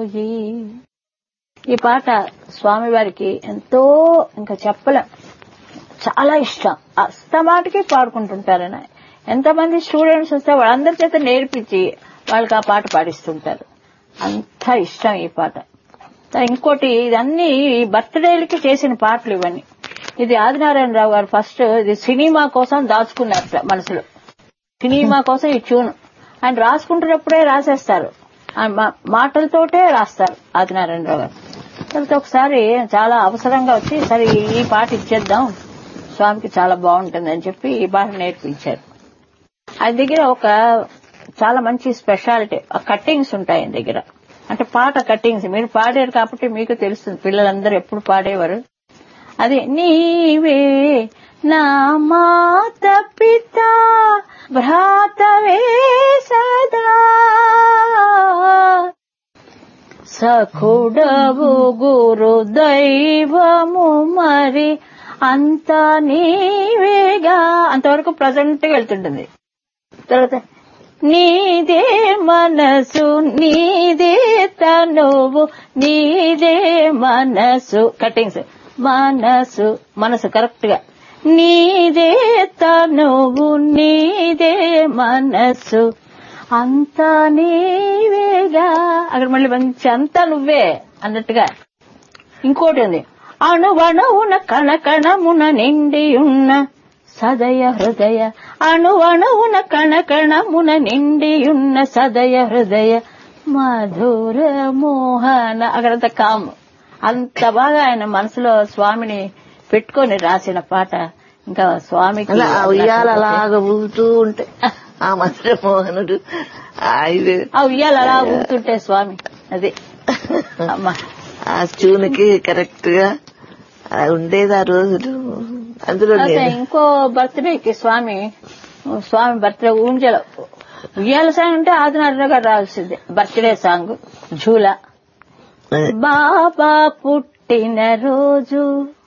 పోయి ఈ పాట స్వామి వారికి ఎంతో ఇంకా చెప్పలేం చాలా ఇష్టం అస్తమాటికి పాడుకుంటుంటారు ఎంతమంది స్టూడెంట్స్ వస్తే వాళ్ళందరి చేత నేర్పించి వాళ్ళకి ఆ పాట పాడిస్తుంటారు అంత ఇష్టం ఈ పాట ఇంకోటి ఇదన్నీ బర్త్డేలకి చేసిన పాటలు ఇవన్నీ ఇది ఆదినారాయణరావు గారు ఫస్ట్ ఇది సినిమా కోసం దాచుకున్నారు మనసులో సినిమా కోసం ఈ ట్యూన్ ఆయన రాసుకుంటున్నప్పుడే రాసేస్తారు ఆ మా- మాటలతోటే రాస్తారు ఆదినారాయణరావు గారు తర్వాత ఒకసారి చాలా అవసరంగా వచ్చి సరే ఈ పాట ఇచ్చేద్దాం స్వామికి చాలా బాగుంటుంది అని చెప్పి ఈ పాట నేర్పించారు ఆయన దగ్గర ఒక చాలా మంచి స్పెషాలిటీ కట్టింగ్స్ ఉంటాయి ఆయన దగ్గర అంటే పాట కట్టింగ్స్ మీరు పాడారు కాబట్టి మీకు తెలుస్తుంది పిల్లలందరూ ఎప్పుడు పాడేవారు అది నీవే నా మాత పిత భ్రాతవే సదా సఖుడవు గురు దైవము మరి అంత నీవేగా అంతవరకు ప్రజెంట్ గా వెళ్తుంటుంది తర్వాత నీదే మనసు నీదే తనువు నీదే మనసు కటింగ్స్ మనసు మనసు కరెక్ట్ గా నీదే తనువు నీదే మనసు అంతా నీవేగా అక్కడ మళ్ళీ మంచి అంతా నువ్వే అన్నట్టుగా ఇంకోటి ఉంది అణువణువున కణకణమున నిండి ఉన్న సదయ హృదయ అణువణువున కణకణమున నిండి ఉన్న సదయ హృదయ మధుర మోహన అక్కడంత కాము అంత బాగా ఆయన మనసులో స్వామిని పెట్టుకొని రాసిన పాట ఇంకా స్వామికి అలా ఆ ఉయ్యాల అలాగ ఊగుతూ ఉంటే ఆ మధుర మోహనుడు ఆ ఇది ఆ ఉయ్యాలు అలా ఊగుతుంటే స్వామి అది అమ్మా ఆ ట్యూన్కి కరెక్ట్ గా అలా ఉండేది ఆ రోజులు అందులో తర్వాత నేను ఇంకో బర్త్డేకి స్వామి స్వామి బర్త్డే ఊంజల ఉయ్యాల సాంగ్ అంటే ఆదినారాయణ గారు రావాల్సిందే బర్త్డే సాంగ్ ఝూలా బాబా పుట్టిన రోజు